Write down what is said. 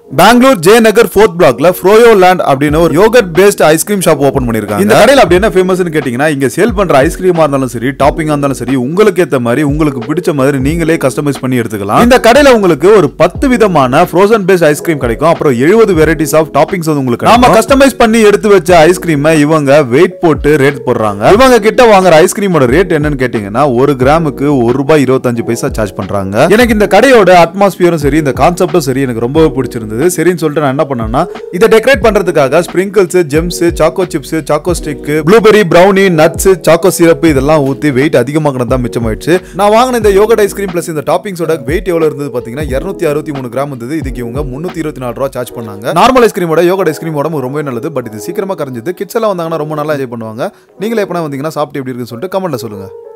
Bangalore J நகர் fourth பிளாக்ல ஃப்ரோயோ land அப்படின்னு ஒரு yogurt based ice cream shop open பண்ணிருக்காங்க இந்த கடையில் அப்படி என்ன ஃபேமஸ்னு கேட்டீங்கன்னா இங்க சேல் பண்ற ஐஸ்கிரீமா இருந்தாலும் சரி டாப்பிங்கா இருந்தாலும் சரி உங்களுக்கு ஏத்த மாதிரி உங்களுக்கு பிடிச்ச மாதிரி நீங்களே கஸ்டமைஸ் பண்ணி எடுத்துக்கலாம் இந்த கடையில உங்களுக்கு ஒரு பத்து விதமான ஃப்ரோசன் பேஸ்ட் ஐஸ்கிரீம் கிடைக்கும் அப்புறம் எழுபது வெரைட்டிஸ் ஆஃப் டாப்பிங்ஸ் வந்து உங்களுக்கு நாம கஸ்டமைஸ் பண்ணி எடுத்து வச்ச ஐஸ்கிரீமை இவங்க வெயிட் போட்டு ரேட் போடுறாங்க இவங்க கிட்ட வாங்குற ஐஸ்கிரீமோட ரேட் என்னன்னு கேட்டீங்கன்னா ஒரு கிராமுக்கு ஒரு ரூபாய் இருபத்தஞ்சு பைசா சார்ஜ் பண்றாங்க எனக்கு இந்த கடையோட அட்மாஸ்பியரும் சரி இந்த கான்செப்டும் சரி எனக்கு ரொம்பவே பிடிச்சிருந்தது சரின்னு சொல்லிட்டு நான் என்ன பண்ணேன்னா இதை டெக்கரேட் பண்றதுக்காக sprinkles gems choco chips choco stick blueberry brownie nuts choco syrup இதெல்லாம் ஊத்தி வெயிட் அதிகமாகினது தான் மிச்சமாயிடுச்சு நான் வாங்கின இந்த யோகட் ஐஸ்கிரீம் பிளஸ் இந்த டாப்பிங்ஸோட வெயிட் எவ்வளவு இருந்தது பாத்தீங்கன்னா இருநூத்தி அறுபத்தி மூணு கிராம் இருந்தது இதுக்கு இவங்க முன்னூத்தி இருபத்தி நாலு ரூபா சார்ஜ் பண்ணாங்க நார்மல் ஐஸ்கிரீமோட யோகட் ஐஸ்கிரீம் உடம்பு ரொம்பவே நல்லது பட் இது சீக்கிரமா கரைஞ்சது கிட்ஸ் எல்லாம் வந்தாங்கன்னா ரொம்ப நல்லா என்ஜாய் பண்ணுவாங்க நீங்களே எப்பனா வந்தீங்கன்னா சாப்பிட்டு எப்படி இருக்குன்னு சொல்லிட்டு கமெண்ட்ல சொல்லுங்க